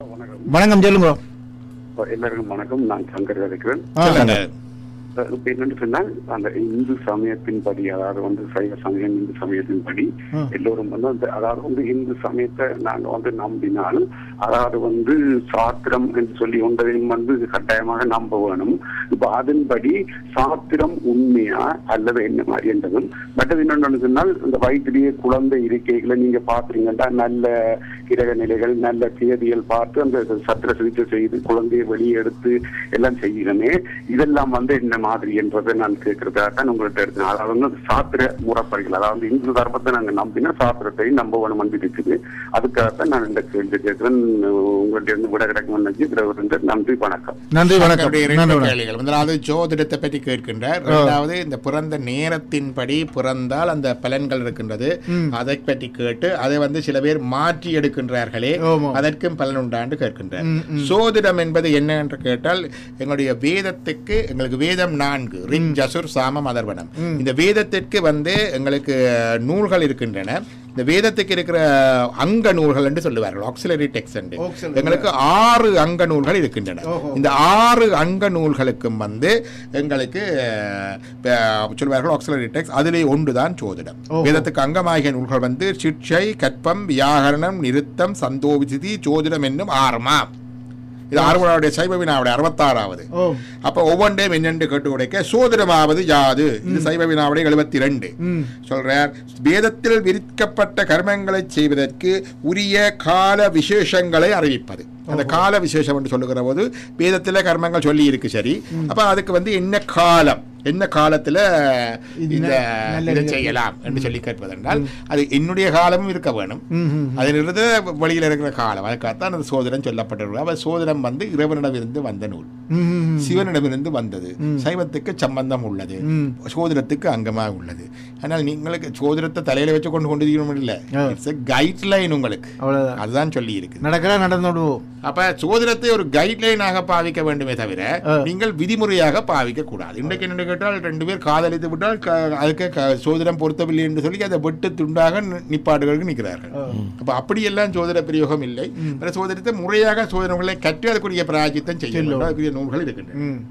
வணக்கம் சொல்லுங்க எல்லாருக்கும் வணக்கம் நான் சங்கர் இருக்கிறேன் ஆ, சொல்லுங்க இப்ப என்னன்னு சொன்னால் அந்த இந்து சமயத்தின்படி அதாவது வந்து சைவ சமயம் இந்து சமயத்தின்படி ஆ. எல்லோரும் வந்து அந்த அதாவது வந்து இந்து சமயத்தை நாங்க வந்து நம்பினால் அதாவது வந்து சாத்திரம் என்று சொல்லி ஒன்றையும் வந்து கட்டாயமாக நம்ப வேணும் இப்ப அதன்படி சாத்திரம் உண்மையா அல்லது என்ன மாதிரி என்றதும் மற்றது என்னன்னு சொன்னால் இந்த வயிற்றிலேயே குழந்தை இருக்கைகளை நீங்க பாக்குறீங்கன்னா நல்ல கிரக நிலைகள் நல்ல தேதிகள் பார்த்து அந்த சத்திர சிகிச்சை செய்து குழந்தையை வெளியே எடுத்து எல்லாம் செய்யணுமே இதெல்லாம் வந்து என்ன மாதிரி என்றதை நான் கேட்கறதுக்காக தான் உங்கள்கிட்ட எடுத்தேன் அதாவது வந்து சாத்திர முறைப்படிகள் அதாவது இந்து தர்மத்தை நாங்க நம்பினா சாத்திரத்தை நம்ப வேணும் வந்து இருக்குது அதுக்காகத்தான் நான் இந்த கேள்வி கேட்கிறேன் உங்கள்கிட்ட இருந்து விட கிடைக்கும் நினைச்சு நன்றி வணக்கம் நன்றி வணக்கம் அவருடைய நன்றி இரண்டு வணக்கம் கேள்விகள் முதலாவது ஜோதிடத்தை பற்றி கேட்கின்றார் இரண்டாவது இந்த பிறந்த நேரத்தின்படி பிறந்தால் அந்த பலன்கள் இருக்கின்றது அதை பற்றி கேட்டு அதை வந்து சில பேர் மாற்றி எடுக்கின்றார்களே ஆமாம். அதற்கும் பலன் உண்டாண்டு கேட்கின்றார் ம், ம். சோதிடம் என்பது என்ன என்று கேட்டால் எங்களுடைய வேதத்துக்கு எங்களுக்கு வேதம் நான்கு ரிங் ஜசுர் சாமம் அதர்வனம் இந்த வேதத்திற்கு வந்து எங்களுக்கு நூல்கள் இருக்கின்றன இந்த வேதத்துக்கு இருக்கிற அங்க நூல்கள் என்று சொல்லுவார்கள் ஆக்சிலரி டெக்ஸ்ட் என்று Auxiliary. எங்களுக்கு ஆறு அங்க நூல்கள் இருக்கின்றன ஓஹோ. இந்த ஆறு அங்க நூல்களுக்கும் வந்து எங்களுக்கு அஹ், அஹ், சொல்வார்கள் ஆக்சிலரி டெக்ஸ்ட் அதிலே ஒன்றுதான் சோதிடம் ஓஹோ. வேதத்துக்கு அங்கமாகிய நூல்கள் வந்து சிக்ஷை கற்பம் வியாகரணம் நிருத்தம் சந்தோவிசிதி ஜோதிடம் என்னும் ஆறுமாம் இது ஆறுவனுடைய சைவ வினாவுடைய அறுபத்தாறாவது ஓ அப்ப ஒவ்வொன்றையும் என்னென்று கேட்டு உடைக்க சோதிடமாவது யாது இது சைவ வினாவுடைய எழுபத்தி ரெண்டு ம் சொல்றார் வேதத்தில் விரிக்கப்பட்ட கர்மங்களை செய்வதற்கு உரிய கால விசேஷங்களை அறிவிப்பது அந்த கால விசேஷம் என்று சொல்லுகிற போது வேதத்தில் கர்மங்கள் சொல்லி இருக்கு சரி அப்ப அதுக்கு வந்து என்ன காலம் என்ன காலத்துல இது இந்த நல்ல இதை நிகழ்ச்சி. செய்யலாம் என்று சொல்லி கேட்பதென்றால் அது என்னுடைய காலமும் இருக்க வேணும் ம் ம் அதிலிருந்து வெளியில் இருக்கிற காலம் அதுக்காகத்தான் அந்த சோதனம் சொல்லப்பட்டிருக்கு அப்ப சோதனம் வந்து இறைவனிடமிருந்து வந்த நூல் ம், ம், ம். சிவனிடமிருந்து வந்தது சைவத்துக்கு சம்பந்தம் உள்ளது ம். சோதிடத்துக்கு அங்கமாக உள்ளது ஆனால் நீங்களுக்கு சோதிடத்தை தலையில வச்சு கொண்டு கொண்டு இருக்கணும் இல்ல ஆ. இட்ஸ் கைட்லைன் உங்களுக்கு அவ்வளவுதான் அதுதான் சொல்லி இருக்குது நடக்கிறா நடந்துடுவோம் அப்ப சோதிடத்தை ஒரு கைட்லைனாக பாவிக்க வேண்டுமே தவிர ஆ. நீங்கள் விதிமுறையாக பாவிக்க கூடாது இன்றைக்கு என்ன கேட்டால் ரெண்டு பேர் காதலித்து விட்டால் க- அதுக்கு க- சோதிடம் பொருத்தவில்லை என்று சொல்லி அதை வெட்டு துண்டாக நி- நிப்பாட்டுகளுக்கு நிற்கிறார்கள் அப்ப அப்படியெல்லாம் சோதிட பிரயோகம் இல்லை பிற சோதிடத்தை முறையாக சோதனைகளை கற்று அதுக்குரிய பிராஜித்தம் செய்ய வேண்டும் அதுக்குரிய நூல்கள் இருக்கின்றன ம்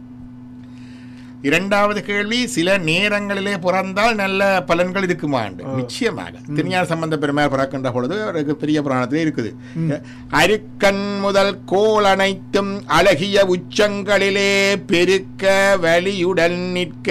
இரண்டாவது கேள்வி சில நேரங்களிலே பிறந்தால் நல்ல பலன்கள் இருக்குமாண்டு நிச்சயமாக திருஞான சம்பந்த பெருமாள் பிறக்கின்ற பொழுது ஒரு பெரிய புராணத்திலே இருக்குது அருக்கண் முதல் கோல் அனைத்தும் அழகிய உச்சங்களிலே பெருக்க வலியுடன் நிற்க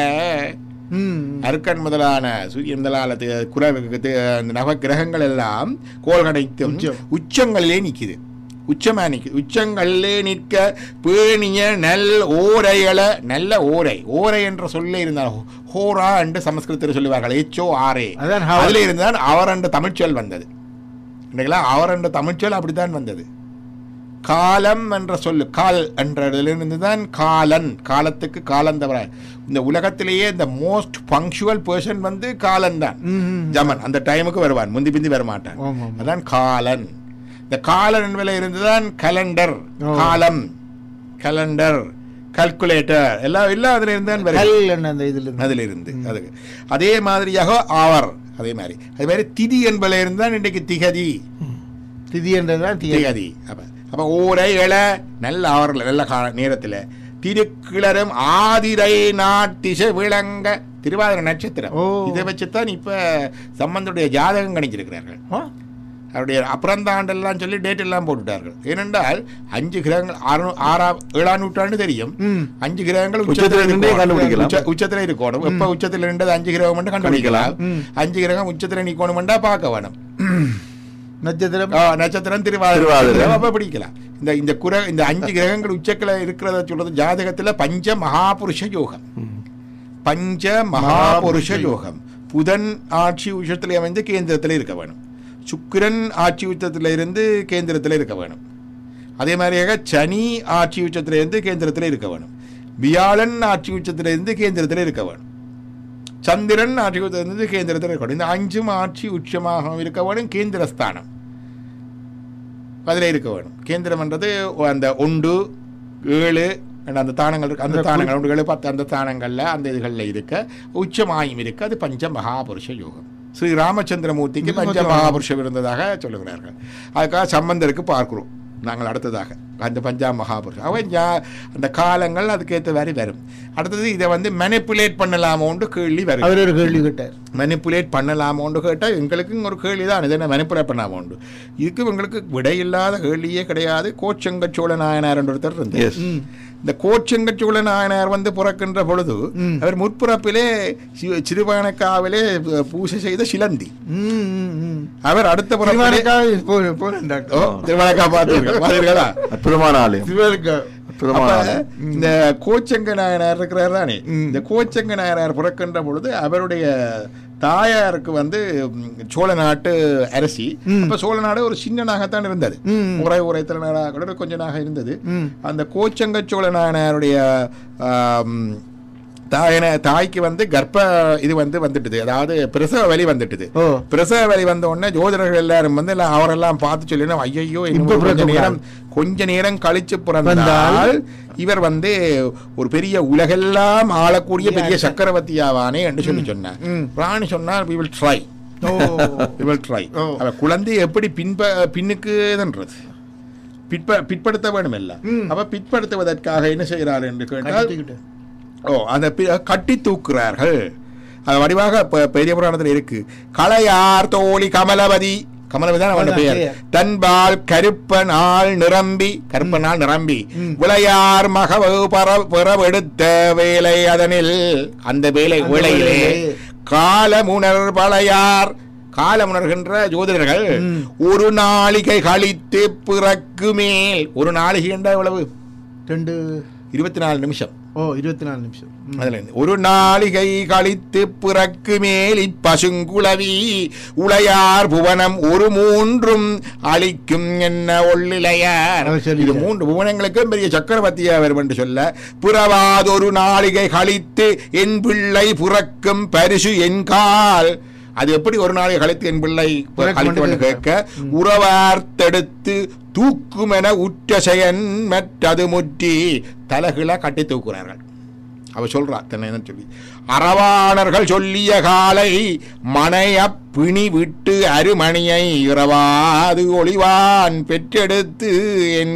ம் அருக்கன் முதலான சூரியன் முதலான தி- குர தி- அந்த நவ கிரகங்கள் எல்லாம் கோல் அனைத்தும் உச்சம். உச்சங்களிலே நிக்குது உச்சமா நிக்குது உச்சங்களிலே நிற்க பேணிய நல் ஓரைகளை நல்ல ஓரை ஓரை என்ற சொல்ல இருந்தால் ஹோரா என்று சமஸ்கிருதத்தில் சொல்லுவார்கள் எச்சோ ஆரே அதான் ஹவர். அதில் இருந்தால் அவர் என்ற தமிழ்ச்சொல் வந்தது இல்லைங்களா அவர் என்ற தமிழ்ச்சொல் அப்படித்தான் வந்தது காலம் என்ற சொல்லு கால் என்றதிலிருந்து தான் காலன் காலத்துக்கு காலந்தவர இந்த உலகத்திலேயே இந்த மோஸ்ட் பங்க்சுவல் பர்சன் வந்து காலன் தான் ம், ம். ஜமன் அந்த டைமுக்கு வருவான் முந்தி பிந்தி வரமாட்டான் ஆமா, ஆமா. அதான் காலன் இந்த காலன் என்பதில் இருந்துதான் கலண்டர் ஓ. காலம் கலண்டர் கல்குலேட்டர் எல்லாம் எல்லாம் அதுல இருந்து தான் வருது கல் என்ன அந்த இதுல இருந்து அதில் இருந்து அதுக்கு அதே மாதிரியாக ஆவர் அதே மாதிரி அதே மாதிரி திதி என்பதில் இருந்து தான் இன்றைக்கு திகதி திதி என்றதுதான் திதி திகதி அப்ப அப்ப ஓரை இள நல்ல அவரில் நல்ல கா- நேரத்துல திருக்கிளரும் ஆதிரை நாட்டிச விளங்க திருவாதிரை நட்சத்திரம் ஓ. இதை வச்சுத்தான் இப்ப சம்பந்தனுடைய ஜாதகம் கணிச்சிருக்கிறார்கள் ஆ? அவருடைய அப்புறந்த ஆண்டெல்லாம் சொல்லி டேட் எல்லாம் போட்டுட்டார்கள் ஏனென்றால் அஞ்சு கிரகங்கள் ஆறு ஆறாம் ஏழாம் நூற்றாண்டு தெரியும் ம் அஞ்சு கிரகங்கள் உச்சத்துல உச்சத்துல இருந்தே இருக்கணும். கண்டுபிடிக்கலாம். உச்ச- உச்சத்துல இருக்கணும் எப்ப உச்சத்துல இருந்தது அஞ்சு கிரகம் மட்டும் கண்டுபிடிக்கலாம் ம். அஞ்சு கிரகம் உச்சத்துல நிக்கணும்டா பார்க்க வேணும் நட்சத்திரம் ஆ, நட்சத்திரம் திருவாதிரை திருவாதிரை. அப்ப பிடிக்கலாம் இந்த இந்த குர இந்த அஞ்சு கிரகங்கள் உச்சக்கில இருக்கிறத சொல்றது ஜாதகத்துல பஞ்ச மகாபுருஷ யோகம் பஞ்ச மகாபுருஷ யோகம் புதன் ஆட்சி உச்சத்தில் அமைந்து கேந்திரத்தில் இருக்க வேணும் சுக்கிரன் ஆட்சி உச்சத்தில் இருந்து கேந்திரத்தில் இருக்க வேணும் அதே மாதிரியாக சனி ஆட்சி உச்சத்தில் இருந்து கேந்திரத்தில் இருக்க வேணும் வியாழன் ஆட்சி உச்சத்தில் இருந்து கேந்திரத்தில் இருக்க வேணும் சந்திரன் ஆட்சி உச்சத்தில் இருந்து கேந்திரத்தில் இருக்க வேணும் இந்த அஞ்சும் ஆட்சி உச்சமாக இருக்க வேணும் கேந்திரஸ்தானம் அதில் இருக்க வேணும் கேந்திரம்ன்றது அந்த ஒன்று ஏழு அந்த தானங்கள் இருக்கு அந்த அந்த தானங்கள் ஒன்று ஏழு பத்து அந்த தானங்களில் அந்த இதுகளில் இருக்க உச்சமாயும் இருக்க அது பஞ்ச மகாபுருஷ யோகம் ஸ்ரீ ராமச்சந்திரமூர்த்திக்கு பஞ்ச மகாபுருஷம் இருந்ததாக சொல்லுகிறார்கள் அதுக்காக சம்பந்தருக்கு பார்க்கிறோம் நாங்கள் அடுத்ததாக அந்த பஞ்சாப் மகாபுருஷன் அவன் ஞா- அந்த காலங்கள் அதுக்கேற்ற மாதிரி வரும் அடுத்தது இதை வந்து மெனிப்புலேட் பண்ணலாமோன்னு கேள்வி வரும் அவர் ஒரு கேள்வி கேட்டார் மெனிப்புலேட் பண்ணலாமோன்னு கேட்டால் எங்களுக்கும் ஒரு கேள்வி தான் இது என்ன மெனிப்புலேட் பண்ணலாமோண்டு இதுக்கு எங்களுக்கு விடையில்லாத கேள்வியே கிடையாது கோச்சங்கச்சோழ நாயனார் என்ற ஒருத்தர் இருந்தார் எஸ் ம் இந்த கோச்சங்கச்சோழ நாயனார் வந்து பிறக்கின்ற பொழுது ம். அவர் முற்பிறப்பிலே சி- சிறுபானக்காவிலே பூசை செய்த சிலந்தி ம், ம், ம். அவர் அடுத்த பிறப்பிலே திருவானைக்காவை போ- போனேன் ஓ டாக்டர் திருவானக்கா பார்த்தீர்கள் பார்த்தீர்களா அற்புதமான ஆலயம் திருவானைக்கா அற்புதமான அப்ப ஆலயம் இந்த கோச்சங்க நாயனார் இருக்கிறார் தானே ம். இந்த கோச்சங்க நாயனார் பிறக்கின்ற பொழுது அவருடைய தாயாருக்கு வந்து ம், சோழ நாட்டு அரசி ம். அப்ப சோழ நாடு ஒரு சின்ன நாகத்தான் இருந்தது ம். உரை உரைத்தல நாடாக கூட கொஞ்சம் நாக இருந்தது ம். அந்த கோச்சங்க சோழ நாயனாருடைய ஆம், தாயன தாய்க்கு வந்து கர்ப்ப இது வந்து வந்துட்டுது அதாவது பிரசவ வலி வந்துட்டுது ஓ பிரசவ வலி வந்த உடனே ஜோதிடர்கள் எல்லாரும் வந்து எல்லாம் அவரெல்லாம் பார்த்து சொல்லினா ஐயோ இன்னும் இப்ப கொஞ்ச பிறக்க நேரம் கொஞ்ச நேரம் கழிச்சு பிறந்தால் பிறந்தால் இவர் வந்து ஒரு பெரிய உலகெல்லாம் ஆளக்கூடிய பெரிய சக்கரவர்த்தியாவானே என்று சொல்லி சொன்னார் ம். ராணி சொன்னார் we will try O we will try ஓ. அவ குழந்தையை எப்படி பின்ப பின்னுக்கு இதுன்றது பிற்ப பிற்படுத்த வேண்டும் இல்ல ம். அப்ப பிற்படுத்துவதற்காக என்ன செய்கிறார் என்று கேட்டால் கட்டிக்கிட்டு. ஓ அந்த பி- கட்டி தூக்குறார்கள் அது வடிவாக ப- பெரிய புராணத்தில் இருக்கு களையார் தோழி கமலவதி கமலவதி தான் அவன் அதான் பெயர் பெயர். தன்பால் கருப்பனால் நிரம்பி கருப்பனால் நிரம்பி ம். விளையார் மகவு பர பிறவெடுத்த வேலை அதனில் அந்த வேலை அந்த வேளையிலே வேளையிலே. காலமுணர் பழையார் காலமுணர்கின்ற ஜோதிடர்கள் ம். ஒரு நாளிகை கழித்து பிறக்கு மேல் ஒரு நாளிகை என்றால் எவ்வளவு ரெண்டு இருபத்தி நாலு நிமிஷம் ஓ இருபத்தி நாலு நிமிஷம் ம். அதுல இருந்து, ஒரு நாளிகை கழித்து பிறக்கு மேல் இப்பசுங்குளவி உளையார் புவனம் ஒரு மூன்றும் அழிக்கும் என்ன ஒள்ளிலையார் அவர் சொல்லிட்டார். இது மூன்று புவனங்களுக்கும் பெரிய சக்கரவர்த்தியா வரும் என்று சொல்ல பிறவாதொரு நாளிகை கழித்து என் பிள்ளை புறக்கும் பரிசு என் கால் அது எப்படி ஒரு நாளை கழித்து என் பிள்ளை பிறக்கும் கழித்து என்று என்று கேட்க உறவார்த்தெடுத்து தூக்குமென உற்ற செயன் மற்றது முற்றி தலகில கட்டி தூக்குறார்கள் அவ சொல்றா தன்னை என்ன சொல்லி அரவாணர்கள் சொல்லிய காலை மனைய பிணி விட்டு அருமணியை இரவாது ஒளிவான் பெற்றெடுத்து என்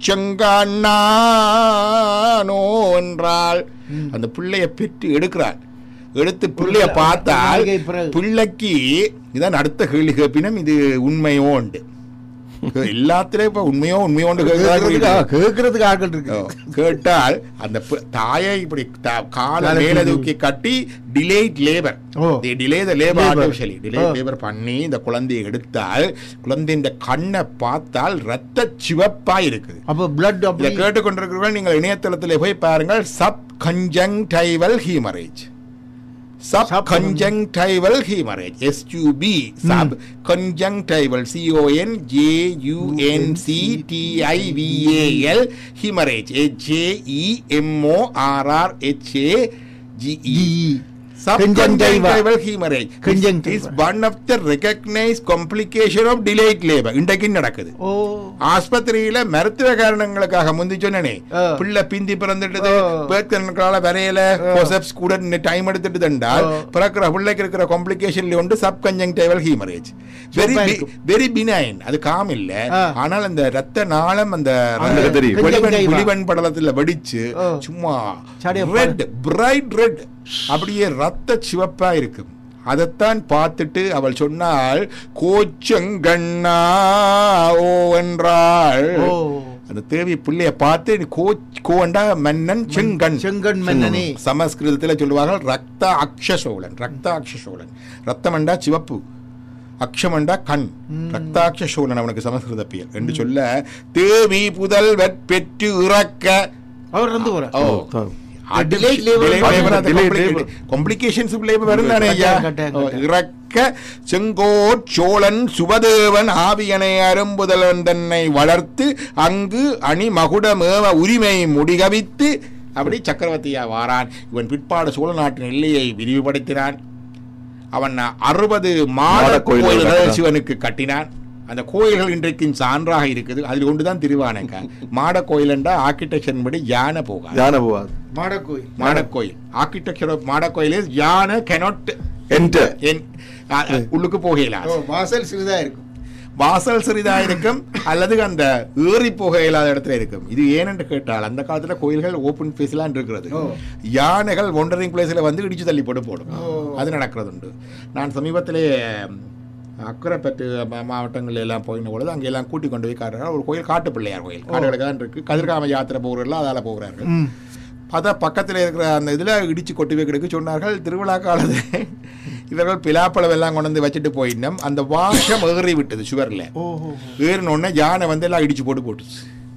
கோச்சங்கானோ என்றாள் அந்த பிள்ளைய பெற்று எடுக்கிறாள் எடுத்து பிள்ளைய ஒரு பார்த்தால் நாளிகை பிறகு. பிள்ளைக்கு இதான் அடுத்த கேள்வி கேட்பினும் இது உண்மையோண்டு எல்லாத்திலையும் இப்ப உண்மையோ உண்மையோண்டு கேட்கறதுக்கு கேட்கிறாங்க கேட்கறதுக்கு ஆட்கள் இருக்கு ஓ, கேட்டால் அந்த பு- தாயை இப்படி த- காலை காலை மேல தூக்கி. தூக்கி கட்டி delayed labour oh. Delay the labour Labor. Artificially delay oh. Labour பண்ணி இந்த குழந்தையை எடுத்தால் குழந்தையின் கண்ணை பார்த்தால் ரத்த சிவப்பா இருக்குது அப்ப பிளட் இதை அப்படி கேட்டுக்கொண்டிருக்கிறவர்கள் நீங்கள் இணையதளத்தில் போய் பாருங்கள் sub கன்ஜங்டைவல் ஹீமரேஜ் sub Sub- கன்ஜங்டைவல் ஹீமரேஜ் SUB sub கன்ஜங்டைவல் CON J UNC டிஐவிஏஎல் ஹீமரேஜ் ஹெச்ஏஇஎம்ஓஆர்ஆர் HA GE. Subconjunctival hemorrhage Conjunctival. is one of the recognized complication of delayed labor இன்றைக்கு நடக்குது ஓ ஆஸ்பத்திரியில மருத்துவ காரணங்களுக்காக முந்தி சொன்னனே ஆ. பிள்ளை பிந்தி பிறந்துட்டது ஆ. பேர்க்கணக்கால வரையில ஆ. கோசப்ஸ் கூட டைம் எடுத்துட்டு தண்டால் ஆ. பிறக்கிற பிள்ளைக்கு இருக்கிற காம்ப்ளிகேஷன்ல உண்டு சப் கன்ஜங்டைவல் ஹீமரேஜ் வெரி சும்மா இருக்கும். வெரி பினைன் அது காம் இல்ல ஆ. ஆனால் அந்த ரத்த நாளம் அந்த அவங்களுக்கு தெரியும். வெளிவன் Conjunctiva. வெளிவன் படலத்துல வெடிச்சு ஆ. சும்மா சடைய ரெட் பிரைட் ரெட் அப்படியே ரத்த சிவப்பா இருக்கும் அதைத்தான் பார்த்துட்டு அவள் சொன்னாள் கோச்சங்கண்ணா ஓ என்றாள் ஓ அந்த தேவி பிள்ளைய பார்த்து நீ கோ கோண்டா மன்னன் செங்கண் செங்கண் மன்னனே சமஸ்கிருதத்தில் சொல்லுவார்கள் ரக்த அக்ஷ சோழன் ரக்த அக்ஷ சோழன் ரத்தமண்டா சிவப்பு அக்ஷமண்டா கண் ரக்தாட்ச சோழன் அவனுக்கு சமஸ்கிருத பெயர் என்று சொல்ல தேவி புதல்வர் பெற்று இறக்க அவர் வந்து போற ஓ தான். Delayed labor. Delayed labor. Complications வரும் தானே ஐயா கட்டாயம், ஓ, கட்டாயம். இறக்க செங்கோட் சோழன் சுபதேவன் ஆவியனை அரும்புதலன் தன்னை வளர்த்து அங்கு அணி மகுடமேவ உரிமை முடிகவித்து அப்படி சக்கரவர்த்தியா வாரான் இவன் பிற்பாடு சோழ நாட்டின் எல்லையை விரிவுபடுத்தினான் அவன் அறுபது மாட மாடக் கோயில்கள் கோயில்கள் கட்டினான். சிவனுக்கு கட்டினான் அந்த கோயில்கள் இன்றைக்கும் சான்றாக இருக்குது அதில் ஒன்றுதான் திருவானங்க மாட கோயில் என்றால் ஆர்கிடெக்சர் படி யானை போகாது யானை போவாது மாடக்கோயில் மாடக்கோயில் ஆர்கிடெக்சர் ஆஃப் மாடக்கோயில் இஸ் யானை கெனாட் Enter. உள்ளுக்கு போகலாம் ஓ வாசல் சிறிதா இருக்கும் வாசல் சிறிதா இருக்கும் அல்லது அந்த ஏறி போக இல்லாத இடத்துல இருக்கும் இது ஏனென்று கேட்டால் அந்த காலத்துல கோயில்கள் ஓப்பன் பிளேஸ்லாம் இருக்கிறது யானைகள் ஒண்டரிங் பிளேஸ்ல வந்து இடிச்சு தள்ளி போட்டு போடும் அது நடக்கிறது உண்டு நான் சமீபத்திலே அக்கரைப்பட்டு மா- மாவட்டங்கள்ல எல்லாம் போயின பொழுது அங்கே எல்லாம் கூட்டி கொண்டு போய் காட்டுறாங்க ஒரு கோயில் காட்டு பிள்ளையார் கோயில் காடுகளுக்கு தான் இருக்கு கதிர்காம யாத்திரை போகிறவர்கள் அதால போகிறார்கள் ம். பார்த்தா பக்கத்தில் இருக்கிற அந்த இதில் இடிச்சு கொட்டி வைக்கிறதுக்கு சொன்னார்கள் திருவிழா காலத்தில் இவர்கள் பிலாப்பழம் எல்லாம் கொண்டு வந்து வச்சுட்டு போயிட்டோம் அந்த வாஷம் ஏறி விட்டது சுவரில் ஓஹோ ஏறின உடனே யானை வந்து எல்லாம் இடிச்சு போட்டு போட்டுச்சு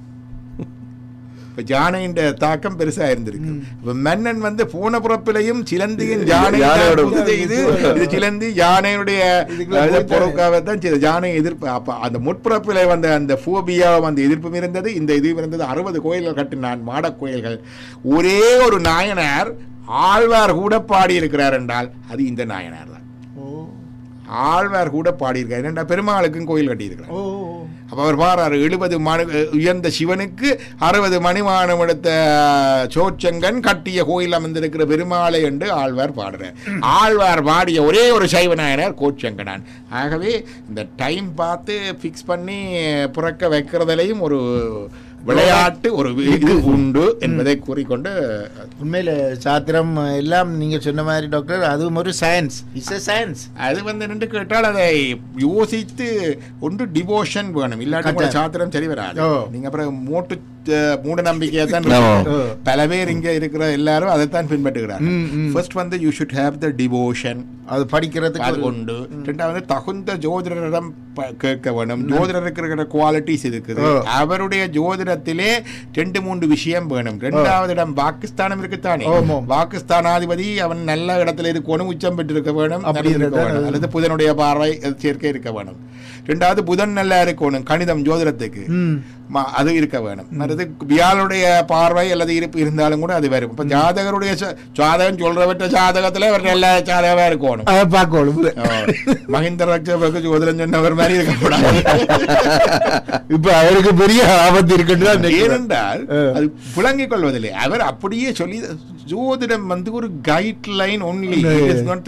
இப்போ யானையின் தாக்கம் பெருசா இருந்திருக்கு இப்ப மன்னன் வந்து போன புறப்பிலையும் சிலந்தியின் யானை யானையோட இது இது சிலந்தி யானையுடைய இதுக்குள்ள இது போயிட்டாரு. பொருட்காக தான் செய்த யானை எதிர்ப்பு அப்ப அந்த முற்புறப்பில் வந்த அந்த ஃபோபியாவும் அந்த எதிர்ப்பும் இருந்தது இந்த இதுவும் இருந்தது அறுபது கோயில்கள் கட்டினான் மாடக் கோயில்கள் ஒரே ஒரு நாயனார் ஆழ்வார் கூட பாடி இருக்கிறார் என்றால் அது இந்த நாயனார் தான் ஓ ஆழ்வார் கூட பாடியிருக்கார் ஏன்னா பெருமாளுக்கும் கோயில் கட்டியிருக்கிறார் ஓ அப்ப அவர் பாடுறாரு எழுபது மணி உயர்ந்த சிவனுக்கு அறுபது மணிமானம் எடுத்த சோச்சங்கன் கட்டிய கோயில் அமைந்திருக்கிற பெருமாளை என்று ஆழ்வார் பாடுறார் ஆழ்வார் பாடிய ஒரே ஒரு சைவ நாயனார் கோச்சங்கனான் ஆகவே இந்த டைம் பார்த்து ஃபிக்ஸ் பண்ணி புறக்க வைக்கிறதுலையும் ஒரு விளையாட்டு ஒரு இது உண்டு என்பதை கூறிக்கொண்டு உண்மையில சாத்திரம் எல்லாம் நீங்க சொன்ன மாதிரி டாக்டர் அதுவும் ஒரு சயின்ஸ் இட்ஸ் எ சயின்ஸ் அது வந்து நின்று கேட்டால் அதை யோசித்து ஒன்று டிவோஷன் வேணும் இல்லாட்டி கூட கட்டாயம். சாத்திரம் சரி வராது ஓ. நீங்க அப்புறம் மூட்டு அஹ், மூட நம்பிக்கையை தான் ஆமா. இருக்கு. பல பேர் இங்க இருக்கிற எல்லாரும் அதைத்தான் பின்பற்றுகிறாங்க ம், ம். ஃபர்ஸ்ட் வந்து you should have the devotion அது படிக்கிறதுக்கு அது ஒரு- உண்டு ரெண்டாவது தகுந்த ஜோதிடரிடம் ப- கேட்க வேணும் ஜோதிடருக்கு இருக்கிற குவாலிட்டிஸ் இருக்குது ஓ. அவருடைய ஜோதிடத்திலே ரெண்டு மூன்று விஷயம் வேணும் ரெண்டாவது இடம் பாகிஸ்தானம் இருக்குத்தானே ஆமாம். பாகிஸ்தானாதிபதி அவன் நல்ல இடத்துல இருக்கணும் உச்சம் பெற்று இருக்க வேணும் அப்படி நல்லது இருக்க இருந்தா வேணும். அல்லது புதனுடைய பார்வை அது சேர்க்கை இருக்க வேணும் ரெண்டாவது புதன் நல்லா இருக்கணும் கணிதம் ஜோதிடத்துக்கு ம். ம- அது இருக்க வேணும் மற்றது வியாழுடைய பார்வை அல்லது இருப்பு இருந்தாலும் கூட அது வரும் இப்ப ஜாதகருடைய ச- ஜாதகம் சொல்றவற்ற ஜாதகத்துல அவர் நல்ல ஜாதகமா இருக்கணும் அதை பார்க்கணும் ஆ, மஹிந்த ராஜபக்சே ஜோதிடம் சொன்னவர் மாதிரி இருக்கக்கூடாது இப்ப அவருக்கு பெரிய ஆபத்து இருக்குன்னு தான் நினைக்கிறேன். ஏனென்றால் ஆ. அது புழங்கிக் கொள்வதில்லை அவர் அப்படியே சொல்லி ஜோதிடம் வந்து ஒரு கைட் லைன் ஒன்லி இல்ல.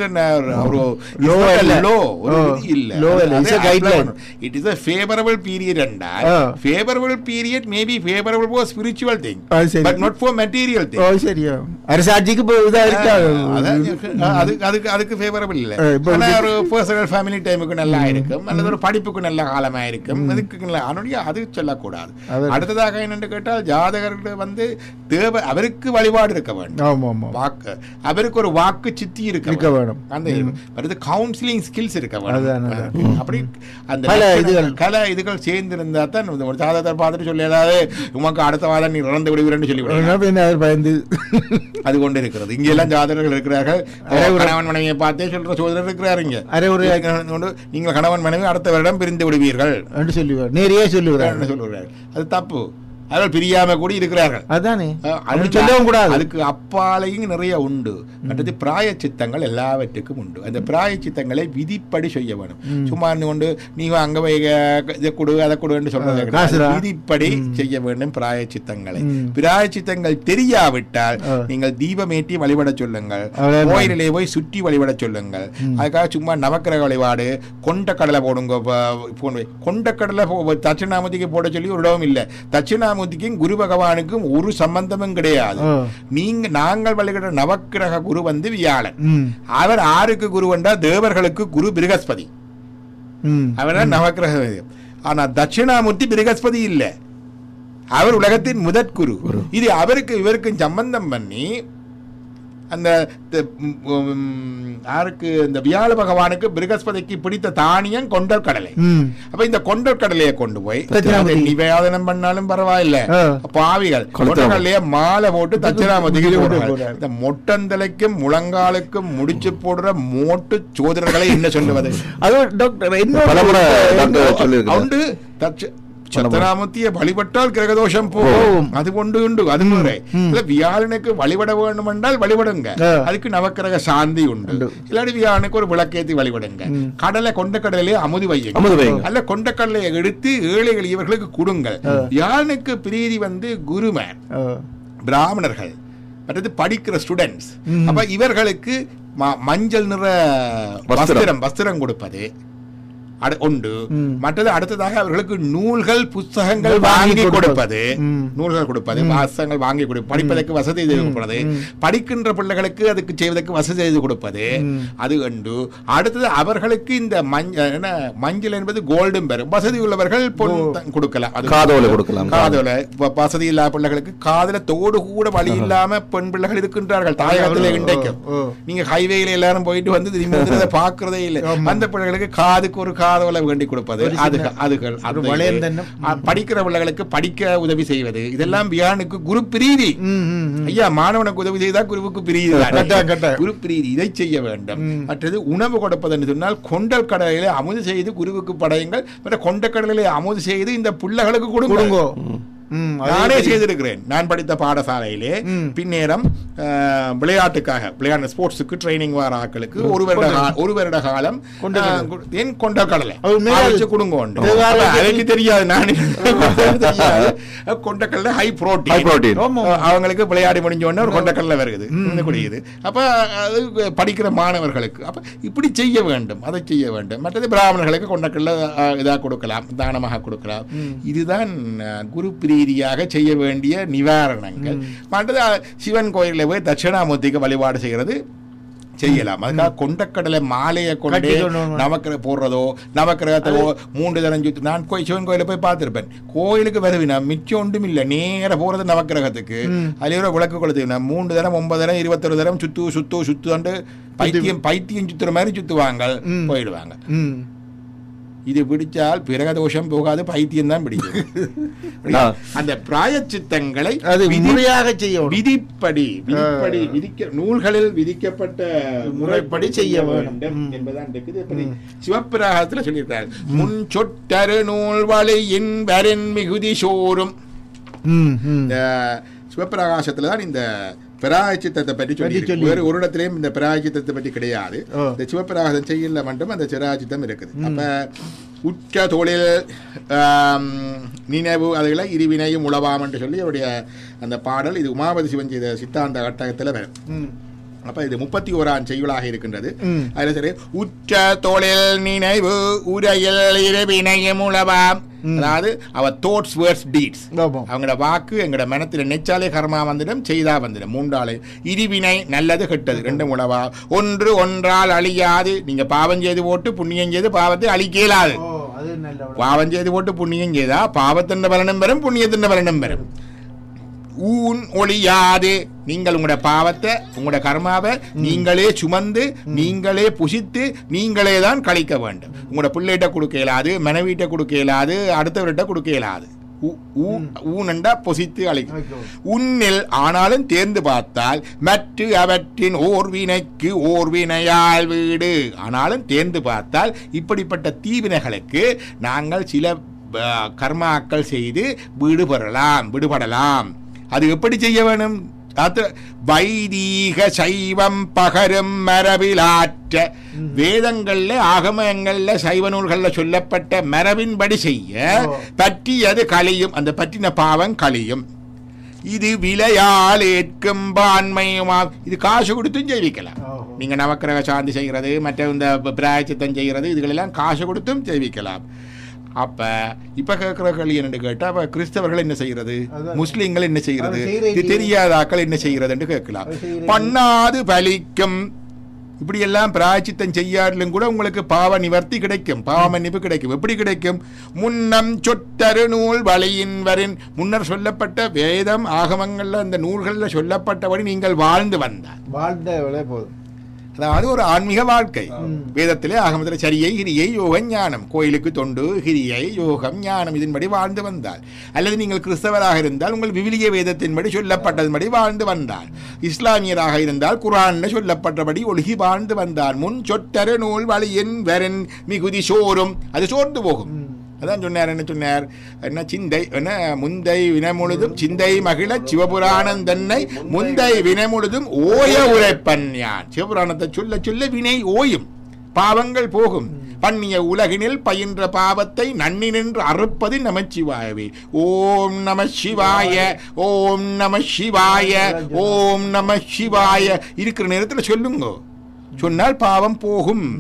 ஒரு Law அல்ல. லோ ஒரு ஆ. இது இல்ல Law அல்ல. It's a guideline. It is a favorable period என்றால் ஆ. favorable period may be favorable for spiritual thing அது சரி. but not for material thing ஓ சரியா அரசாட்சிக்கு இப்போ இதா இருக்கா அதான் அதுக்கு அதுக்கு அதுக்கு ஃபேவரபிள் இல்ல ஆ, இப்ப ஆனா வந்து- ஒரு பர்சனல் ஃபேமிலி டைமுக்கு நல்லா இருக்கும் அல்லது ஒரு படிப்புக்கு நல்ல காலமா இருக்கும் அதுக்கு நல்ல அதனுடைய அது சொல்லக்கூடாது அது- அடுத்ததாக என்னென்று கேட்டால் ஜாதகர்கள் வந்து தேவ அவருக்கு வழிபாடு இருக்க வேண்டும் ஆமா ஆமா வாக்கு அவருக்கு ஒரு வாக்கு சித்தி இருக்க இருக்க வேணும். வேணும். அந்த அடுத்து கவுன்சிலிங் ஸ்கில்ஸ் இருக்க வேணும் அதான், அதான். அப்படி அந்த பல லட்சணங்கள், இதுகள். கல இதுகள் சேர்ந்து இருந்தா தான் இந்த ஒரு ஜாதகத்தை பார்த்துட்டு சொல்லி ஏதாவது உமக்கு அடுத்த வாரம் நீ இறந்து விடுவீரன்னு சொல்லி விடுவீங்க. என்ன பின்ன அவர் பயந்து அது கொண்டு இருக்கிறது இங்க எல்லாம் ஜாதகர்கள் இருக்கிறார்கள் கணவன் மனைவியை பார்த்தே சொல்ற சோதரர் இருக்கிறாரு இங்க அரை ஒரு கொண்டு நீங்கள் கணவன் மனைவி அடுத்த வருடம் பிரிந்து விடுவீர்கள் என்று சொல்லுவார் நேரையே சொல்லுவார் என்று சொல்லுகிறார் அது தப்பு அவர்கள் பிரியாம கூட இருக்கிறார்கள் அதானே அஹ் அப்படி அதுக்கு- சொல்லவும் கூடாது அதுக்கு அப்பாலையும் நிறைய உண்டு மற்றது பிராய சித்தங்கள் எல்லாவற்றுக்கும் உண்டு அந்த பிராய சித்தங்களை விதிப்படி செய்ய வேணும் சும்மா இருந்து கொண்டு நீ அங்க போய் க- இதை கொடு அதை கொடுன்னு சொல்றது ஆ, கிடையாது. காசுடா. விதிப்படி செய்ய வேண்டும் பிராய சித்தங்களை ம். பிராய சித்தங்கள் தெரியாவிட்டால் ஆ. நீங்கள் தீபமேற்றி வழிபட சொல்லுங்கள் அவ்வளவுதான். கோயிலிலே போய் சுற்றி வழிபட சொல்லுங்கள் அதுக்காக சும்மா நவக்கிரக வழிபாடு கொண்ட கடலை போடுங்க ப- போன கொண்ட கடலை போ- தட்சிணாமூர்த்திக்கு போட சொல்லி ஒரு இடமும் இல்லை தட்சிணாமூர்த்திக்கும் குரு பகவானுக்கும் ஒரு சம்பந்தமும் கிடையாது ஆ. நீங்க நாங்கள் வழிபடுற நவக்கிரக குரு வந்து வியாழன் ம் அவர் ஆருக்கு குரு என்றா தேவர்களுக்கு குரு பிருகஸ்பதி ம் அவர் தான் நவக்கிரக ஆனா தட்சிணாமூர்த்தி பிருகஸ்பதி இல்ல அவர் உலகத்தின் முதற் குரு இது அவருக்கு இவருக்கும் சம்பந்தம் பண்ணி அந்த த- ம், ம், யாருக்கு இந்த வியாழ பகவானுக்கு பிருகஸ்பதிக்கு பிடித்த தானியம் கொண்டல் கடலை ம் அப்ப இந்த கொண்டல் கடலையை கொண்டு போய் தட்சிணாமூர்த்தி. அதை நிவேதனம் பண்ணாலும் பரவாயில்ல ஆ. பாவிகள் கொளுத்தணும். கொண்டல் கடலையை மாலை போட்டு தட்சிணாமூர்த்திக்கு போட்டு போடுறாங்க. போடுறாங்க. இந்த மொட்டந்தலைக்கும் முழங்காலுக்கும் முடிச்சு போடுற மோட்டு சோதரர்களை என்ன சொல்லுவது அது டாக்டர் என்ன பலமுறை டாக்டர் சொல்லியிருக்கிறார் உண்டு தட்ச- சத்திராமூர்த்தியை வழிபட்டால் கிரகதோஷம் போகும் போகும். அது கொண்டு உண்டு அது முறை இல்ல வியாழனுக்கு வழிபட வேண்டும் என்றால் வழிபடுங்க ஆ. அதுக்கு நவக்கிரக சாந்தி உண்டு உண்டு. இல்லாட்டி வியாழனுக்கு ஒரு விளக்கேத்தி வழிபடுங்க கடலை கொண்ட கடலையே அமுதி வையுங்க அமுது வையுங்க. அல்ல கொண்ட கடலையை எடுத்து ஏழைகள் இவர்களுக்கு கொடுங்கள் வியாழனுக்கு பிரீதி வந்து குருமேன் ஆ. பிராமணர்கள் மற்றது படிக்கிற ஸ்டூடெண்ட்ஸ் அப்ப இவர்களுக்கு ம- மஞ்சள் நிற வஸ்திரம். வஸ்திரம் வஸ்திரம் கொடுப்பது அடு- உண்டு ம். மற்றது அடுத்ததாக அவர்களுக்கு நூல்கள் புஸ்தகங்கள் வாங்கி வாங்கி கொடுப்பது. கொடுப்பது ம். நூல்கள் கொடுப்பது புஸ்தகங்கள் வாங்கி கொடுப்பது படிப்பதற்கு வசதி செய்து கொடுப்பது படிக்கின்ற பிள்ளைகளுக்கு அதுக்கு செய்வதற்கு வசதி செய்து கொடுப்பது ம். அது உண்டு அடுத்தது அவர்களுக்கு இந்த மஞ்சள் என்ன மஞ்சள் என்பது கோல்டும் பெறும் வசதி உள்ளவர்கள் பொன் த- கொடுக்கலாம் அது காதோலை கொடுக்கலாம். காதோலை வ- வசதி இல்லாத பிள்ளைகளுக்கு காதல தோடு கூட வழி இல்லாம பெண் பிள்ளைகள் இருக்கின்றார்கள் தாயகத்திலே இன்றைக்கும் ஓ. நீங்க ஹைவேல எல்லாரும் போயிட்டு வந்து திரும்பி வந்து அதை பாக்குறதே இல்லை ஆமா. அந்த பிள்ளைகளுக்கு காதுக்கு ஒரு காதோலை வேண்டி கொடுப்பது ஒரு அது சின்ன- அதுகள் ஒரு அந்த வளையம் இது. தன்னம். அ, படிக்கிற பிள்ளைகளுக்கு படிக்க உதவி செய்வது இதெல்லாம் பியானுக்கு குரு பிரீதி ம், ம், ம். ஐயா மாணவனுக்கு உதவி செய்தா குருவுக்கு பிரீதி தானே. கட்டாயம், கட்டாயம். குரு பிரீதி இதை செய்ய வேண்டும் ம். மற்றது உணவு கொடுப்பது என்று சொன்னால் கொண்டல் கடலிலே அமுது செய்து குருவுக்கு படையுங்கள் மற்ற கொண்ட கடலிலே அமுது செய்து இந்த பிள்ளைகளுக்கு கொடுங்க கொடுங்கோ ம், அதே நானே மாதிரி. செய்திருக்கிறேன் நான் படித்த பாடசாலையிலே ம். பின்னேரம் அஹ், விளையாட்டுக்காக விளையாட்டு ஸ்போர்ட்ஸுக்கு ட்ரைனிங் வர ஆட்களுக்கு ஒரு வருட கா- ஒரு வருட காலம் கொண்ட கடலை. அஹ், கு- ஏன் கொண்ட கடலை அவர் மேல- அரைச்சு கொடுங்க உண்டு. இது வேற அப்ப அதுக்கு தெரியாது நான் தெரியாது கொண்ட கடலை ஹை ஹை புரோட்டீன் புரோட்டீன் ஆமா. அஹ் அவங்களுக்கு விளையாடி முடிஞ்ச உடனே ஒரு கொண்டக்கடலை வருது இந்த குடியுது அப்ப அது படிக்கிற மாணவர்களுக்கு அப்ப இப்படி செய்ய வேண்டும் அதை செய்ய வேண்டும் மற்றது பிராமணர்களுக்கு கொண்டக்கடலை அஹ், இதா கொடுக்கலாம் தானமாக கொடுக்கலாம் இதுதான் அஹ், குரு பிரீதியாக செய்ய வேண்டிய நிவாரணங்கள் மற்றது அஹ், சிவன் கோயிலில் போய் தட்சிணாமூர்த்திக்கு வழிபாடு செய்கிறது செய்யலாம் அதுக்காக கொண்டக்கடலை மாலையை கொண்டு கட்டி கொண்டு வரணும். நமக்கு போடுறதோ நவக்கிரகத்தை மூன்று தரம் சுத்தி நான் கோயில் சிவன் கோயில போய் பார்த்திருப்பேன் கோயிலுக்கு வருவினா மிச்சம் ஒன்றும் இல்லை நேர போறது நவக்கிரகத்துக்கு அதுல ஒரு விளக்கு கொளுத்து மூன்று தரம் ஒன்பது தரம் இருபத்தொரு தரம் சுத்து சுத்து சுத்துண்டு பைத்தியம் பைத்தியம் சுத்துற மாதிரி சுத்துவாங்க ம். போயிடுவாங்க ம். இது பிடிச்சால் பிரகதோஷம் போகாது பைத்தியம் தான் பிடிக்கும் நான் அந்த பிராயச்சித்தங்களை அது விதி- முறையாக செய்யணும் விதிப்படி விதிப்படி விதிக்க நூல்களில் விதிக்கப்பட்ட முறைப்படி செய்ய வேண்டும். ம். என்பதான் இருக்குது இப்படி சிவப்பிரகாசத்துல சொல்லியிருக்காரு முன் சொட்டரு நூல் வழியின் வரன் மிகுதி சோறும் ம், ம். இந்த சிவப்பிரகாசத்துல தான் இந்த பிராயச்சித்தத்தை பற்றி சொல்லி சொல்லி. வேறு ஒரு இடத்துலயும் இந்த பிராயச்சித்தத்தை பற்றி கிடையாது ஓ. இந்த சிவப்பிரகாசம் செய்யல மட்டும் அந்த சிராஜித்தம் இருக்குது அப்ப உற்ற தொழில் ஆம், நினைவு அதுகளை இருவினையும் உளவாம் என்று சொல்லி அவருடைய அந்த பாடல் இது உமாபதி சிவன் செய்த சித்தாந்த கட்டகத்தில் வரும் ம். அப்ப இது முப்பத்தி ஓராம் செய்யுளாக இருக்கின்றது ம். அதுல சரி உற்ற தொழில் நினைவு உரையில் இருவினையும் உளவாம் அதாவது அவர் தோட்ஸ் வேர்ட்ஸ் டீட்ஸ் ஆமாம். அவங்களோட வாக்கு எங்களோட மனத்தில் நெச்சாலே கர்மா வந்துடும் செய்தா வந்துடும் மூன்றாலே இருவினை நல்லது கெட்டது ரெண்டும் உளவா ஒன்று ஒன்றால் அழியாது நீங்க பாவம் செய்து போட்டு புண்ணியம் செய்து பாவத்தை அழிக்க இயலாது ஓ, அது நல்ல விளக்கம். பாவம் செய்து போட்டு புண்ணியம் செய்தா பாவத்தின் பலனும் பெறும் புண்ணியத்தின் பலனும் பெறும் ஊன் ஒளியாது நீங்கள் உங்களோட பாவத்தை உங்களோட கர்மாவை நீங்களே சுமந்து நீங்களே புசித்து நீங்களே தான் கழிக்க வேண்டும் உங்களோட பிள்ளைகிட்ட கொடுக்க இயலாது மனைவிட்ட கொடுக்க இயலாது அடுத்தவர்கிட்ட கொடுக்க இயலாது ஊ- ஊ- ஊனண்டா பொசித்து அழிக்கும் ஐயோ. உன்னில் ஆனாலும் தேர்ந்து பார்த்தால் மற்ற அவற்றின் ஓர்வினைக்கு ஓர்வினையால் வீடு ஆனாலும் தேர்ந்து பார்த்தால் இப்படிப்பட்ட தீவினைகளுக்கு நாங்கள் சில அஹ், கர்மாக்கள் செய்து விடுபடலாம் விடுபடலாம் அது எப்படி செய்ய வேணும் அது வைதீக சைவம் பகரும் மரபிலாற்ற வேதங்கள்ல ஆகமங்கள்ல சைவ நூல்கள்ல சொல்லப்பட்ட மரபின்படி செய்ய ஓ. பற்றியது கழியும் அந்த பற்றின பாவம் கழியும் இது விலையால் ஏற்கும் பான்மையுமா இது காசு கொடுத்தும் ஜெயிக்கலாம் ஓஹோ. நீங்க நவக்கிரக சாந்தி செய்கிறது மற்ற இந்த பிராயச்சித்தம் செய்கிறது இதுகளெல்லாம் காசு கொடுத்தும் ஜெயிக்கலாம் அப்ப இப்ப கேட்கிற கேள்வி என்னன்னு கேட்டா அப்ப கிறிஸ்தவர்கள் என்ன செய்யறது அதான். முஸ்லிம்கள் என்ன செய்யறது அது செய்யற இது இல்லையே. தெரியாதாக்கள் என்ன செய்யறதுன்னு கேட்கலாம் அது செய்யற பண்ணாது பலிக்கும் இப்படி எல்லாம் பிராயச்சித்தம் செய்யாட்டிலும் கூட உங்களுக்கு பாவ நிவர்த்தி கிடைக்கும் பாவ மன்னிப்பு கிடைக்கும் எப்படி கிடைக்கும் முன்னம் சொட்டரு நூல் வழியின் வரின் முன்னர் சொல்லப்பட்ட வேதம் ஆகமங்கள்ல அந்த நூல்கள்ல சொல்லப்பட்டபடி நீங்கள் வாழ்ந்து வந்தார் வாழ்ந்த விலை போதும் அதாவது ஒரு ஆன்மீக வாழ்க்கை வேதத்திலே ஆகமத்தில் சரியை கிரியை யோகம் ஞானம் கோயிலுக்கு தொண்டு கிரியை யோகம் ஞானம் இதன்படி வாழ்ந்து வந்தால் அல்லது நீங்கள் கிறிஸ்தவராக இருந்தால் உங்கள் விவிலிய வேதத்தின்படி சொல்லப்பட்டதன்படி வாழ்ந்து வந்தார் இஸ்லாமியராக இருந்தால் குரான்ல சொல்லப்பட்டபடி ஒழுகி வாழ்ந்து வந்தார் முன் சொட்டரு நூல் வழியின் வெரன் மிகுதி சோறும் அது சோர்ந்து போகும் அதான் சொன்னார் என்ன சொன்னார் என்ன சிந்தை என்ன முந்தை வினமுழுதும் சிந்தை மகிழ சிவபுராணம் தன்னை முந்தை வினமுழுதும் ஓய உரைப்பன் யான் சிவபுராணத்தை சொல்ல சொல்ல வினை ஓயும் பாவங்கள் போகும் பண்ணிய உலகினில் பயின்ற பாவத்தை நன்னி நின்று அறுப்பது நமச்சிவாயவே ஓம் நம சிவாய ஓம் நம சிவாய ஓம் நம சிவாய இருக்கிற நேரத்தில் சொல்லுங்க சொன்னால் பாவம் போகும்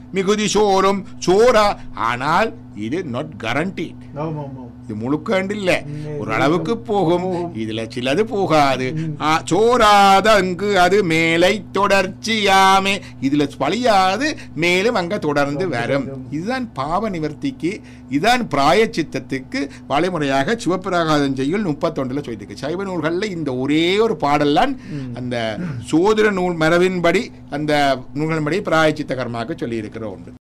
மிகுதி சோறும் சோறா ஆனால் இது நாட் கரண்டீட் ஆமா ஆமா இது முழுக்காண்டு இல்ல ஒரு அளவுக்கு போகும் இதுல சிலது போகாது ஆ, சோறாத அங்கு அது மேலை தொடர்ச்சியாமே இதுல பழியாது மேலும் அங்க தொடர்ந்து வரும் இதுதான் பாவ நிவர்த்திக்கு இதுதான் பிராயச்சித்தத்துக்கு வழிமுறையாக சிவப்பிரகாதம் செய்யுள் முப்பத்தொண்டுல சொல்லியிருக்கு சைவ நூல்கள்ல இந்த ஒரே ஒரு பாடல்லாம் அந்த சோதர நூல் மரபின்படி அந்த நூல்களின்படி பிராயச்சித்த கர்மாக்கு சொல்லி இருக்கிற ஒன்று